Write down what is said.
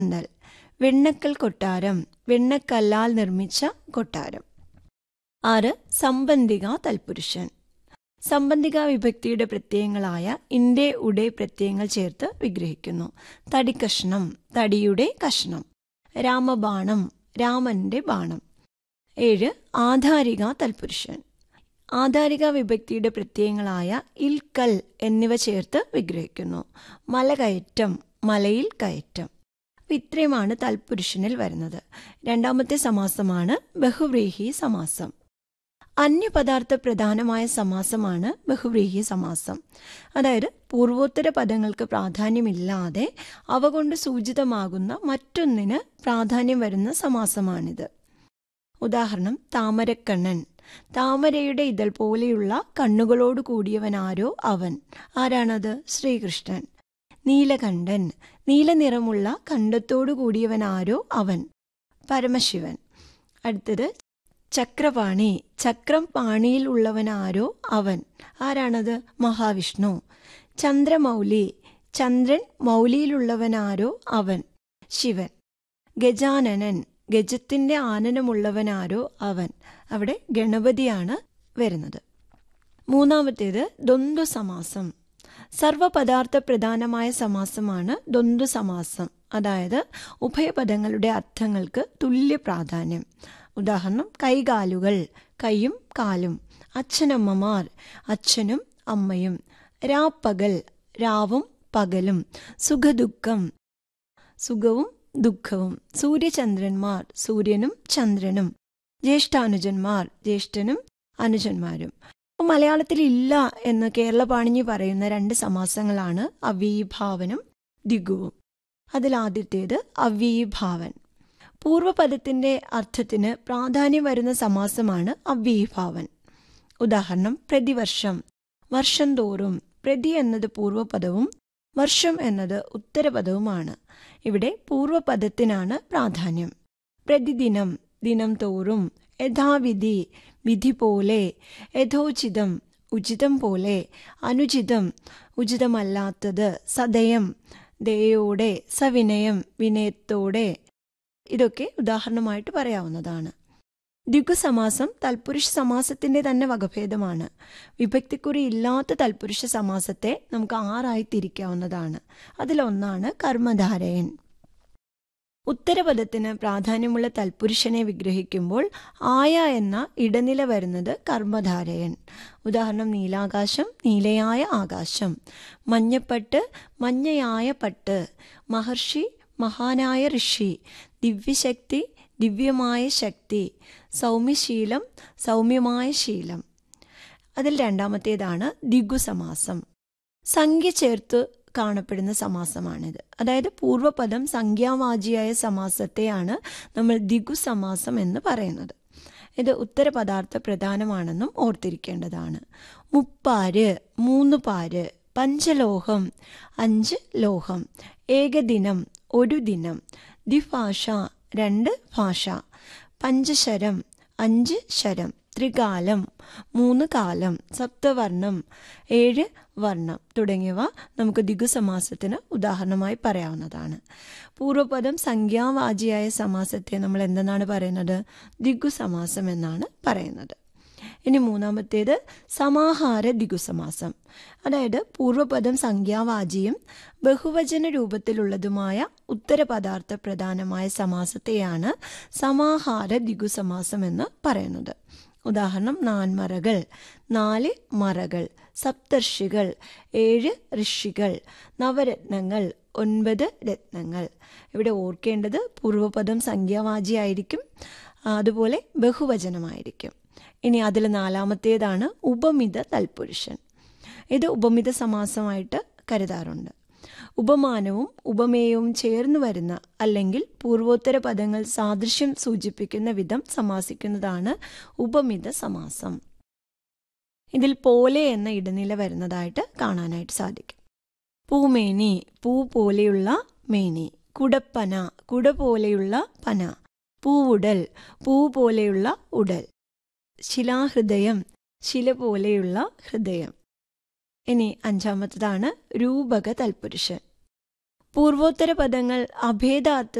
പന്തൽ വെണ്ണക്കൽ കൊട്ടാരം വെണ്ണക്കല്ലാൽ നിർമ്മിച്ച കൊട്ടാരം ആറ് സംബന്ധിക തൽപുരുഷൻ സംബന്ധിക വിഭക്തിയുടെ പ്രത്യയങ്ങളായ ഇന്റെ ഉടെ പ്രത്യയങ്ങൾ ചേർത്ത് വിഗ്രഹിക്കുന്നു തടിക്കഷ്ണം തടിയുടെ കഷ്ണം രാമബാണം രാമന്റെ ബാണം ഏഴ് ആധാരിക തൽപുരുഷൻ ആധാരിക വിഭക്തിയുടെ പ്രത്യയങ്ങളായ ഇൽ കൽ എന്നിവ ചേർത്ത് വിഗ്രഹിക്കുന്നു മലകയറ്റം മലയിൽ കയറ്റം അപ്പൊ ഇത്രയുമാണ് തൽപുരുഷനിൽ വരുന്നത് രണ്ടാമത്തെ സമാസമാണ് ബഹുവ്രീഹി സമാസം അന്യപദാർത്ഥ പ്രധാനമായ സമാസമാണ് ബഹുവ്രീഹി സമാസം അതായത് പൂർവോത്തര പദങ്ങൾക്ക് പ്രാധാന്യമില്ലാതെ അവ കൊണ്ട് സൂചിതമാകുന്ന മറ്റൊന്നിന് പ്രാധാന്യം വരുന്ന സമാസമാണിത് ഉദാഹരണം താമരക്കണ്ണൻ താമരയുടെ ഇതൾ പോലെയുള്ള കണ്ണുകളോട് കൂടിയവനാരോ അവൻ ആരാണത് ശ്രീകൃഷ്ണൻ നീലകണ്ഠൻ നീലനിറമുള്ള കണ്ടത്തോടു കൂടിയവനാരോ അവൻ പരമശിവൻ അടുത്തത് ചക്രപാണി ചക്രം പാണിയിൽ ഉള്ളവനാരോ അവൻ ആരാണത് മഹാവിഷ്ണു ചന്ദ്രമൗലി ചന്ദ്രൻ മൗലിയിലുള്ളവനാരോ അവൻ ശിവൻ ഗജാനനൻ ഗജത്തിന്റെ ആനനമുള്ളവനാരോ അവൻ അവിടെ ഗണപതിയാണ് വരുന്നത് മൂന്നാമത്തേത് ദ്വന്ദ്വ സമാസം സർവപദാർത്ഥ പ്രധാനമായ സമാസമാണ് ദ്വന്ദ്വ സമാസം അതായത് ഉഭയപദങ്ങളുടെ അർത്ഥങ്ങൾക്ക് തുല്യ പ്രാധാന്യം ഉദാഹരണം കൈകാലുകൾ കൈയും കാലും അച്ഛനമ്മമാർ അച്ഛനും അമ്മയും രാപ്പകൽ രാവും പകലും സുഖദുഃഖം സുഖവും ദുഃഖവും സൂര്യചന്ദ്രന്മാർ സൂര്യനും ചന്ദ്രനും ജ്യേഷ്ഠാനുജന്മാർ ജ്യേഷ്ഠനും അനുജന്മാരും മലയാളത്തിൽ ഇല്ല എന്ന് കേരള പാണിഞ്ഞു പറയുന്ന രണ്ട് സമാസങ്ങളാണ് അവീഭാവനും ദിഗുവും അതിലാദ്യത്തേത് അവീഭാവൻ പൂർവപദത്തിന്റെ അർത്ഥത്തിന് പ്രാധാന്യം വരുന്ന സമാസമാണ് അവ്യീഭാവൻ ഉദാഹരണം പ്രതിവർഷം വർഷം തോറും പ്രതി എന്നത് പൂർവപദവും വർഷം എന്നത് ഉത്തരപദവുമാണ് ഇവിടെ പൂർവപദത്തിനാണ് പ്രാധാന്യം പ്രതിദിനം ദിനം തോറും യഥാവിധി വിധി പോലെ യഥോചിതം ഉചിതം പോലെ അനുചിതം ഉചിതമല്ലാത്തത് സദയം ദയോടെ സവിനയം വിനയത്തോടെ ഇതൊക്കെ ഉദാഹരണമായിട്ട് പറയാവുന്നതാണ് ദ്വിഗുസമാസം തൽപുരുഷ സമാസത്തിന്റെ തന്നെ വകഭേദമാണ് വിഭക്തിക്കുറി ഇല്ലാത്ത തൽപുരുഷ സമാസത്തെ നമുക്ക് ആറായി തിരിക്കാവുന്നതാണ് അതിലൊന്നാണ് കർമ്മധാരയൻ ഉത്തരപദത്തിന് പ്രാധാന്യമുള്ള തൽപുരുഷനെ വിഗ്രഹിക്കുമ്പോൾ ആയ എന്ന ഇടനില വരുന്നത് കർമ്മധാരയൻ ഉദാഹരണം നീലാകാശം നീലയായ ആകാശം മഞ്ഞപ്പട്ട് മഞ്ഞയായ പട്ട് മഹർഷി മഹാനായ ഋഷി ദിവ്യശക്തി ദിവ്യമായ ശക്തി സൗമ്യശീലം സൗമ്യമായ ശീലം അതിൽ രണ്ടാമത്തേതാണ് ദിഗുസമാസം സംഖ്യ ചേർത്ത് കാണപ്പെടുന്ന സമാസമാണിത് അതായത് പൂർവപദം സംഖ്യാവാചിയായ സമാസത്തെയാണ് നമ്മൾ ദിഗുസമാസം എന്ന് പറയുന്നത് ഇത് ഉത്തരപദാർത്ഥ പ്രധാനമാണെന്നും ഓർത്തിരിക്കേണ്ടതാണ് മുപ്പാര് മൂന്ന് പാര് പഞ്ചലോഹം അഞ്ച് ലോഹം ഏകദിനം ഒരു ദിനം ദ്വിഭാഷ രണ്ട് ഭാഷ പഞ്ചശരം അഞ്ച് ശരം ത്രികാലം മൂന്ന് കാലം സപ്തവർണം ഏഴ് വർണ്ണം തുടങ്ങിയവ നമുക്ക് ദിഗുസമാസത്തിന് ഉദാഹരണമായി പറയാവുന്നതാണ് പൂർവപദം സംഖ്യാവാചിയായ സമാസത്തെ നമ്മൾ എന്തെന്നാണ് പറയുന്നത് ദിഗുസമാസം എന്നാണ് പറയുന്നത് ഇനി മൂന്നാമത്തേത് സമാഹാര ദിഗുസമാസം അതായത് പൂർവപദം സംഖ്യാവാചിയും ബഹുവചന രൂപത്തിലുള്ളതുമായ ഉത്തരപദാർത്ഥ പ്രധാനമായ സമാസത്തെയാണ് സമാഹാര ദിഗുസമാസം എന്ന് പറയുന്നത് ഉദാഹരണം നാൻമറകൾ നാല് മറകൾ സപ്തർഷികൾ ഏഴ് ഋഷികൾ നവരത്നങ്ങൾ ഒൻപത് രത്നങ്ങൾ ഇവിടെ ഓർക്കേണ്ടത് പൂർവപദം സംഖ്യാവാചിയായിരിക്കും അതുപോലെ ബഹുവചനമായിരിക്കും ഇനി അതിൽ നാലാമത്തേതാണ് ഉപമിത തൽപുരുഷൻ ഇത് ഉപമിത സമാസമായിട്ട് കരുതാറുണ്ട് ഉപമാനവും ഉപമേയവും ചേർന്ന് വരുന്ന അല്ലെങ്കിൽ പൂർവോത്തര പദങ്ങൾ സാദൃശ്യം സൂചിപ്പിക്കുന്ന വിധം സമാസിക്കുന്നതാണ് ഉപമിത സമാസം ഇതിൽ പോലെ എന്ന ഇടനില വരുന്നതായിട്ട് കാണാനായിട്ട് സാധിക്കും പൂമേനി പൂ പോലെയുള്ള മേനി കുടപ്പന കുട പോലെയുള്ള പന പൂവുടൽ പൂ പോലെയുള്ള ഉടൽ ശിലാഹൃദയം ശില പോലെയുള്ള ഹൃദയം ഇനി അഞ്ചാമത്തതാണ് രൂപക തൽപുരുഷൻ പൂർവോത്തര പദങ്ങൾ അഭേദാർത്ഥത്തിൽ